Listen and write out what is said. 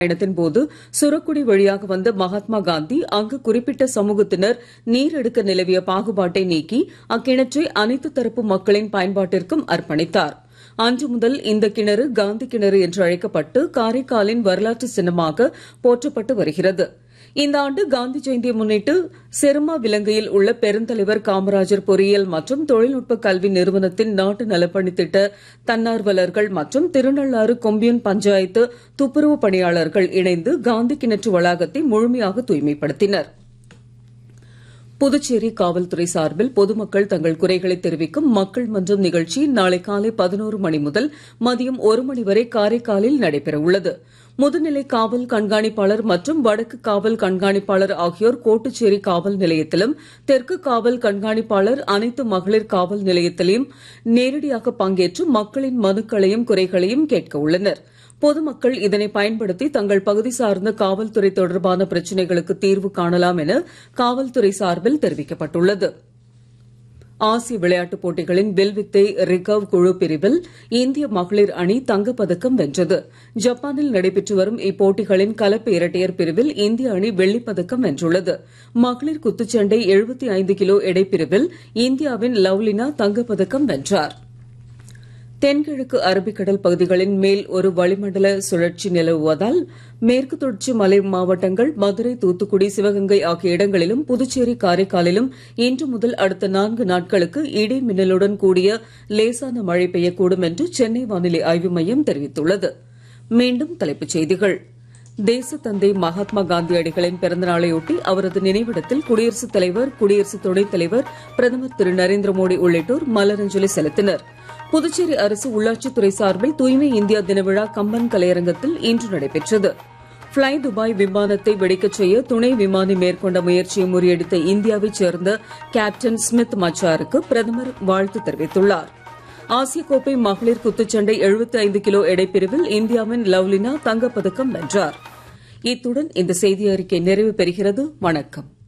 பயணத்தின் போது சுரக்குடி வழியாக வந்த மகாத்மா காந்தி அங்கு குறிப்பிட்ட சமூகத்தினர் நீர் எடுக்க நிலவிய பாகுபாட்டை நீக்கி அக்கிணற்றை அனைத்து தரப்பு மக்களின் பயன்பாட்டிற்கும் அர்ப்பணித்தார் அன்று முதல் இந்த கிணறு காந்தி கிணறு என்று அழைக்கப்பட்டு காரைக்காலின் வரலாற்று சின்னமாக போற்றப்பட்டு வருகிறது இந்த ஆண்டு காந்தி ஜெயந்தியை முன்னிட்டு செருமா விலங்கையில் உள்ள பெருந்தலைவர் காமராஜர் பொறியியல் மற்றும் தொழில்நுட்ப கல்வி நிறுவனத்தின் நாட்டு நலப்பணி திட்ட தன்னார்வலர்கள் மற்றும் திருநள்ளாறு கொம்பியூன் பஞ்சாயத்து துப்புரவு பணியாளர்கள் இணைந்து காந்தி கிணற்று வளாகத்தை முழுமையாக தூய்மைப்படுத்தினர் புதுச்சேரி காவல்துறை சார்பில் பொதுமக்கள் தங்கள் குறைகளை தெரிவிக்கும் மக்கள் மன்றம் நிகழ்ச்சி நாளை காலை பதினோரு மணி முதல் மதியம் ஒரு மணி வரை காரைக்காலில் நடைபெற உள்ளது முதுநிலை காவல் கண்காணிப்பாளர் மற்றும் வடக்கு காவல் கண்காணிப்பாளர் ஆகியோர் கோட்டுச்சேரி காவல் நிலையத்திலும் தெற்கு காவல் கண்காணிப்பாளர் அனைத்து மகளிர் காவல் நிலையத்திலும் நேரடியாக பங்கேற்று மக்களின் மனுக்களையும் குறைகளையும் கேட்க உள்ளனர் பொதுமக்கள் இதனை பயன்படுத்தி தங்கள் பகுதி சார்ந்த காவல்துறை தொடர்பான பிரச்சனைகளுக்கு தீர்வு காணலாம் என காவல்துறை சார்பில் தெரிவிக்கப்பட்டுள்ளது ஆசிய விளையாட்டுப் போட்டிகளின் வில்வித்தை ரிகர்வ் குழு பிரிவில் இந்திய மகளிர் அணி தங்கப்பதக்கம் வென்றது ஜப்பானில் நடைபெற்று வரும் இப்போட்டிகளின் கலப்பு இரட்டையர் பிரிவில் இந்திய அணி வெள்ளிப்பதக்கம் வென்றுள்ளது மகளிர் குத்துச்சண்டை 75 கிலோ எடைப்பிரிவில் இந்தியாவின் லவ்லினா தங்கப்பதக்கம் வென்றார் தென்கிழக்கு அரபிக்கடல் பகுதிகளின் மேல் ஒரு வளிமண்டல சுழற்சி நிலவுவதால் மேற்கு தொடர்ச்சி மலை மாவட்டங்கள் மதுரை தூத்துக்குடி சிவகங்கை ஆகிய இடங்களிலும் புதுச்சேரி காரைக்காலிலும் இன்று முதல் அடுத்த நான்கு நாட்களுக்கு இடி மின்னலுடன் கூடிய லேசான மழை பெய்யக்கூடும் என்று சென்னை வானிலை ஆய்வு மையம் தெரிவித்துள்ளது மீண்டும் தலைப்புச் செய்திகள் தேசத்தந்தை மகாத்மா காந்தியடிகளின் பிறந்தநாளையொட்டி அவரது நினைவிடத்தில் குடியரசுத் தலைவர் குடியரசு துணைத் தலைவர் பிரதமர் திரு நரேந்திர மோடி உள்ளிட்டோர் மலரஞ்சலி செலுத்தினர் புதுச்சேரி அரசு உள்ளாட்சித்துறை சார்பில் தூய்மை இந்தியா தின விழா கம்பன் கலையரங்கத்தில் இன்று நடைபெற்றது ஃபிளை துபாய் விமானத்தை வெடிக்கச் செய்ய துணை விமானி மேற்கொண்ட முயற்சியை முறியடித்த இந்தியாவைச் சேர்ந்த கேப்டன் ஸ்மித் மச்சாருக்கு பிரதமர் வாழ்த்து தெரிவித்துள்ளார் ஆசிய கோப்பை மகளிர் குத்துச்சண்டை 75 கிலோ எடைப்பிரிவில் இந்தியாவின் லவ்லினா தங்கப்பதக்கம் வென்றார் இத்துடன் இந்த செய்தி அறிக்கை நிறைவு பெறுகிறது வணக்கம்